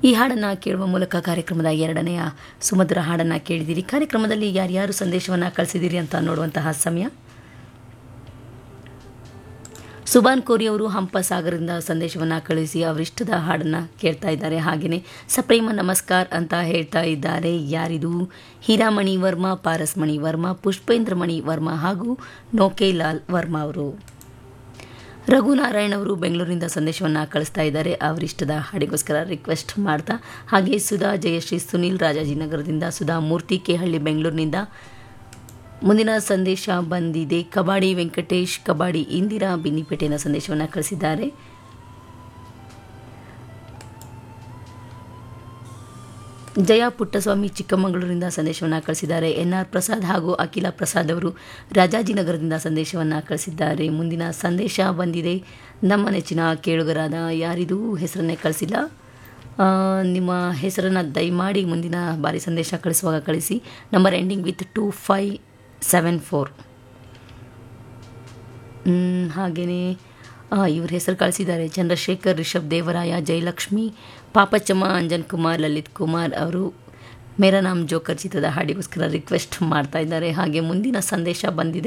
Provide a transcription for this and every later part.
ಈ ಹಾಡನ್ನು ಕೇಳುವ ಮೂಲಕ ಕಾರ್ಯಕ್ರಮದ ಎರಡನೆಯ ಸುಮಧುರ ಹಾಡನ್ನು ಕೇಳಿದಿರಿ ಕಾರ್ಯಕ್ರಮದಲ್ಲಿ ಯಾರ್ಯಾರು ಸಂದೇಶವನ್ನು ಕಳಿಸಿದಿರಿ ಅಂತ ನೋಡುವಂತಹ ಸಮಯ ಸುಬಾನ್ ಕೋರಿ ಅವರು ಹಂಪ ಸಾಗರದಿಂದ ಸಂದೇಶವನ್ನು ಕಳುಹಿಸಿ ಅವರಿಷ್ಟದ ಹಾಡನ್ನು ಕೇಳ್ತಾ ಇದ್ದಾರೆ ಹಾಗೆಯೇ ಸಪ್ರೇಮ ನಮಸ್ಕಾರ ಅಂತ ಹೇಳ್ತಾ ಇದ್ದಾರೆ ಯಾರಿದು ಹೀರಾಮಣಿ ವರ್ಮಾ ಪಾರಸ್ಮಣಿ ವರ್ಮಾ ಪುಷ್ಪೇಂದ್ರಮಣಿ ವರ್ಮಾ ಹಾಗೂ ನೋಕೇಲಾಲ್ ವರ್ಮಾ ಅವರು ರಘುನಾರಾಯಣ್ ಅವರು ಬೆಂಗಳೂರಿನಿಂದ ಸಂದೇಶವನ್ನು ಕಳಿಸ್ತಾ ಇದ್ದಾರೆ ಅವರಿಷ್ಟದ ಹಾಡಿಗೋಸ್ಕರ ರಿಕ್ವೆಸ್ಟ್ ಮಾಡ್ತಾ ಹಾಗೆ ಸುಧಾ ಜಯಶ್ರೀ ಸುನೀಲ್ ರಾಜಾಜಿನಗರದಿಂದ ಸುಧಾ ಮೂರ್ತಿ ಕೆಹಳ್ಳಿ ಬೆಂಗಳೂರಿನಿಂದ ಮುಂದಿನ ಸಂದೇಶ ಬಂದಿದೆ ಕಬಾಡಿ ವೆಂಕಟೇಶ್ ಕಬಾಡಿ ಇಂದಿರಾ ಬಿನ್ನಿಪೇಟೆಯ ಸಂದೇಶವನ್ನು ಕಳಿಸಿದ್ದಾರೆ ಜಯ ಪುಟ್ಟಸ್ವಾಮಿ ಚಿಕ್ಕಮಗಳೂರಿನಿಂದ ಸಂದೇಶವನ್ನು ಕಳಿಸಿದ್ದಾರೆ ಎನ್ ಆರ್ ಪ್ರಸಾದ್ ಹಾಗೂ ಅಖಿಲ ಪ್ರಸಾದ್ ಅವರು ರಾಜಾಜಿನಗರದಿಂದ ಸಂದೇಶವನ್ನು ಕಳಿಸಿದ್ದಾರೆ ಮುಂದಿನ ಸಂದೇಶ ಬಂದಿದೆ ನಮ್ಮ ನೆಚ್ಚಿನ ಕೇಳುಗರಾದ ಯಾರಿದು ಹೆಸರನ್ನೇ ಕಳಿಸಿಲ್ಲ ಆ, ನಿಮ್ಮ ಹೆಸರನ್ನು ದಯಮಾಡಿ ಮುಂದಿನ ಬಾರಿ ಸಂದೇಶ ಕಳಿಸುವಾಗ ಕಳಿಸಿ number ending with two five seven four ಹಾಗೆಯೇ ಇವ್ರ ಹೆಸರು ಕಳಿಸಿದ್ದಾರೆ ಚಂದ್ರಶೇಖರ್ ರಿಷಬ್ ದೇವರಾಯ ಜಯಲಕ್ಷ್ಮಿ ಪಾಪಚ್ಚಮ್ಮ ಅಂಜನ್ ಕುಮಾರ್ ಲಲಿತ್ ಕುಮಾರ್ ಅವರು ಮೇರಾ ನಾಮ್ ಜೋಕರ್ ಚಿತ್ರದ ಹಾಡಿಗೋಸ್ಕರ ರಿಕ್ವೆಸ್ಟ್ ಮಾಡ್ತಾ ಇದ್ದಾರೆ ಹಾಗೆ ಮುಂದಿನ ಸಂದೇಶ ಬಂದಿದೆ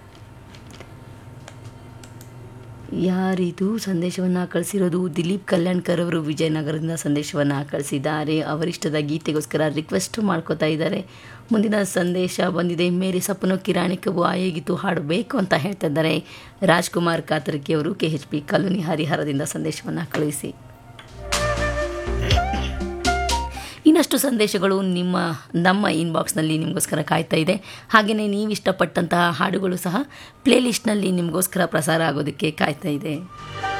ಯಾರಿದು ಸಂದೇಶವನ್ನು ಕಳಿಸಿರೋದು ದಿಲೀಪ್ ಕಲ್ಯಾಣ್ಕರ್ ಅವರು ವಿಜಯನಗರದಿಂದ ಸಂದೇಶವನ್ನು ಕಳಿಸಿದ್ದಾರೆ ಅವರಿಷ್ಟದ ಗೀತೆಗೋಸ್ಕರ ರಿಕ್ವೆಸ್ಟ್ ಮಾಡ್ಕೋತಾ ಇದ್ದಾರೆ ಮುಂದಿನ ಸಂದೇಶ ಬಂದಿದೆ ಮೇರಿ ಸಪನು ಕಿರಾಣಿಕವು ಆಯೋಗಿತು ಹಾಡಬೇಕು ಅಂತ ಹೇಳ್ತಾ ಇದ್ದಾರೆ ರಾಜ್ಕುಮಾರ್ ಕಾತರಕಿ ಅವರು ಕೆ ಎಚ್ ಪಿ ಕಾಲೋನಿ ಹರಿಹರದಿಂದ ಸಂದೇಶವನ್ನು ಕಳುಹಿಸಿ ಇನ್ನಷ್ಟು ಸಂದೇಶಗಳು ನಿಮ್ಮ ನಮ್ಮ ಇನ್ಬಾಕ್ಸ್ನಲ್ಲಿ ನಿಮಗೋಸ್ಕರ ಕಾಯ್ತಾ ಇದೆ ಹಾಗೆಯೇ ನೀವು ಇಷ್ಟಪಟ್ಟಂತಹ ಹಾಡುಗಳು ಸಹ ಪ್ಲೇಲಿಸ್ಟ್ನಲ್ಲಿ ನಿಮಗೋಸ್ಕರ ಪ್ರಸಾರ ಆಗೋದಕ್ಕೆ ಕಾಯ್ತಾ ಇದೆ